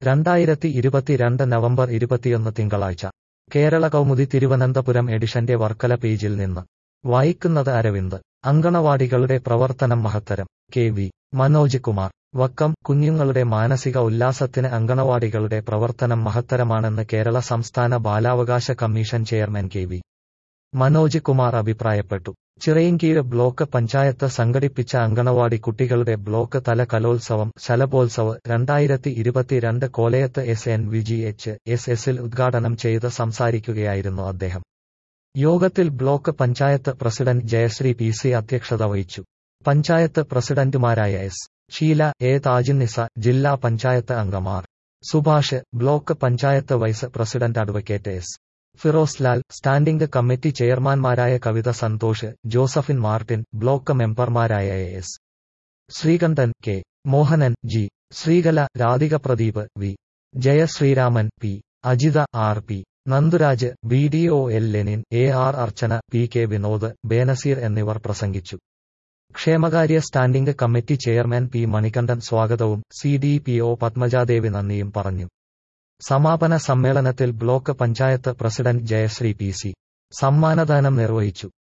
രണ്ടായിരത്തി ഇരുപത്തിരണ്ട് നവംബർ ഇരുപത്തിയൊന്ന് തിങ്കളാഴ്ച കേരള കൗമുദി തിരുവനന്തപുരം എഡിഷന്റെ വർക്കല പേജിൽ നിന്ന് വായിക്കുന്നത് അരവിന്ദ് അങ്കണവാടികളുടെ പ്രവർത്തനം മഹത്തരം കെ വി മനോജ് കുമാർ വക്കം കുഞ്ഞുങ്ങളുടെ മാനസിക ഉല്ലാസത്തിന് അങ്കണവാടികളുടെ പ്രവർത്തനം മഹത്തരമാണെന്ന് കേരള സംസ്ഥാന ബാലാവകാശ commission chairman K V Manoj Kumar അഭിപ്രായപ്പെട്ടു ചിറയിൻകീഴ് ബ്ലോക്ക് പഞ്ചായത്ത് സംഘടിപ്പിച്ച അങ്കണവാടി കുട്ടികളുടെ ബ്ലോക്ക് തല കലോത്സവം ശലഭോത്സവ് രണ്ടായിരത്തി ഇരുപത്തിരണ്ട് കോലയത്ത് S N V G H S എസിൽ ഉദ്ഘാടനം ചെയ്ത് സംസാരിക്കുകയായിരുന്നു അദ്ദേഹം യോഗത്തിൽ block panchayat president Jayasree P C അധ്യക്ഷത വഹിച്ചു പഞ്ചായത്ത് പ്രസിഡന്റുമാരായ എസ് ഷീല എ താജുന്നിസ ജില്ലാ പഞ്ചായത്ത് അംഗമാർ Subhash block panchayat vice president advocate S Firoz Lal standing committee ചെയർമാൻമാരായ Kavitha Santhosh Josephine Martin block മെമ്പർമാരായ A S Sreekantan K Mohanan G Sreekala Radhika Pradeep V Jayasreeraman P Ajitha R P Nandhuraj B D O L Lenin A R Archana P K Vinod Benazir എന്നിവർ പ്രസംഗിച്ചു ക്ഷേമകാര്യ standing committee chairman P Manikandan സ്വാഗതവും C D P O Padmajadevi നന്ദിയും പറഞ്ഞു സമാപന സമ്മേളനത്തിൽ block panchayat president Jayasree P C സമ്മാനദാനം നിർവഹിച്ചു